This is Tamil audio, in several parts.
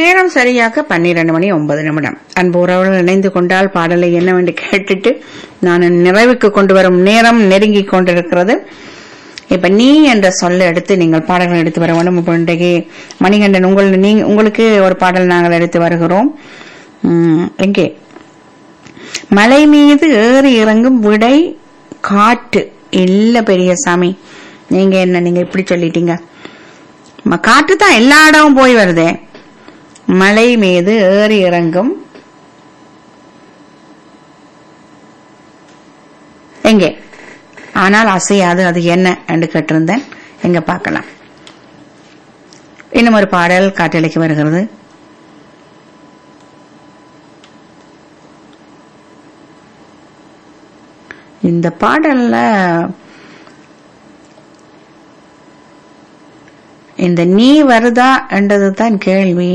நேரம் சரியாக பன்னிரண்டு மணி ஒன்பது நிமிடம் அன்பு உறவுகள் இணைந்து கொண்டால் பாடலை என்னவென்று கேட்டுட்டு நான் நிறைவுக்கு கொண்டு வரும் நேரம் நெருங்கி கொண்டிருக்கிறது இப்ப நீ என்ற சொல்ல எடுத்து நீங்கள் பாடல்கள் எடுத்து வர வேண்டும் இப்போ இன்றைக்கு மணிகண்டன் உங்கள் நீங்க உங்களுக்கு ஒரு பாடல் நாங்கள் எடுத்து வருகிறோம் உம், எங்கே மலை மீது ஏறி இறங்கும் விடை காற்று இல்ல பெரியசாமி நீங்க என்ன நீங்க இப்படி சொல்லிட்டீங்க ம- காற்று தான் எல்லா இடமும் போய் வருதே மலை மீது ஏறி இறங்கும் எங்கே ஆனால் அசையாது அது என்ன என்று கேட்டிருந்தேன் எங்க பார்க்கலாம் இன்னும் ஒரு பாடல் காற்றலைக்கு வருகிறது இந்த பாடல்ல இந்த நீ வருதா என்றது தான் கேள்வி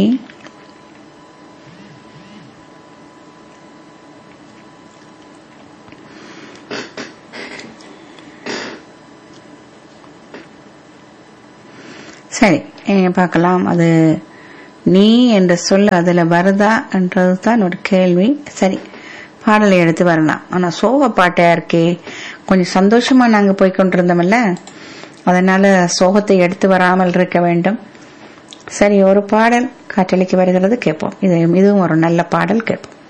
சரி இனி பார்க்கலாம் அது நீ என்ற சொல் அதுல வருதா என்றது தான் ஒரு கேள்வி சரி பாடலை எடுத்து வரலாம் ஆனா சோக பாட்டா இருக்கே கொஞ்சம் சந்தோஷமா நாங்க போய் கொண்டிருந்தோம்ல அதனால சோகத்தை எடுத்து வராமல் இருக்க வேண்டும் சரி ஒரு பாடல் காற்றலைக்கு வருகிறது கேட்போம் இது இதுவும் ஒரு நல்ல பாடல் கேட்போம்